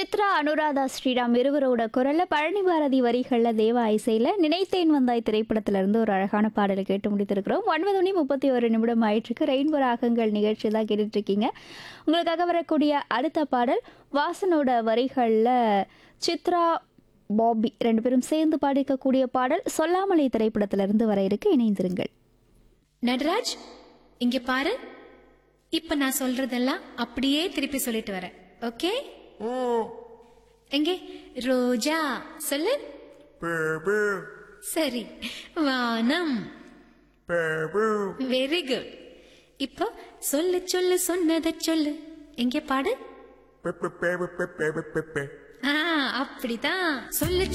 சித்ரா அனுராதா ஸ்ரீராம் இருவரோட குரல்ல பழனி பாரதி வரிகள்ல தேவா இசையில நினைத்தேன் வந்தாய் திரைப்படத்துல இருந்து ஒரு அழகான பாடலை கேட்டு முடித்திருக்கிறோம் ஒன்பது மணி முப்பத்தி ஒரு நிமிடம் ஆயிட்டிருக்கு ரெயின்போ ராகங்கள் நிகழ்ச்சி தான் கேட்டுட்டு இருக்கீங்க உங்களுக்காக வரக்கூடிய அடுத்த பாடல் வாசனோட வரிகள்ல சித்ரா பாபி ரெண்டு பேரும் சேர்ந்து பாடிக்கக்கூடிய பாடல் சொல்லாமலே திரைப்படத்துல இருந்து வர இருக்கு இணைந்திருங்கள் நடராஜ் இங்க பாரு இப்ப நான் சொல்றதெல்லாம் அப்படியே திருப்பி சொல்லிட்டு வரேன் ஓகே எங்கே ரோஜா சொல்லு சரி வானம் வெரி குட் இப்போ சொல்லு சொல்லு சொன்னதை சொல்லு எங்கே பாடு ஆ அப்படிதான் சொல்லு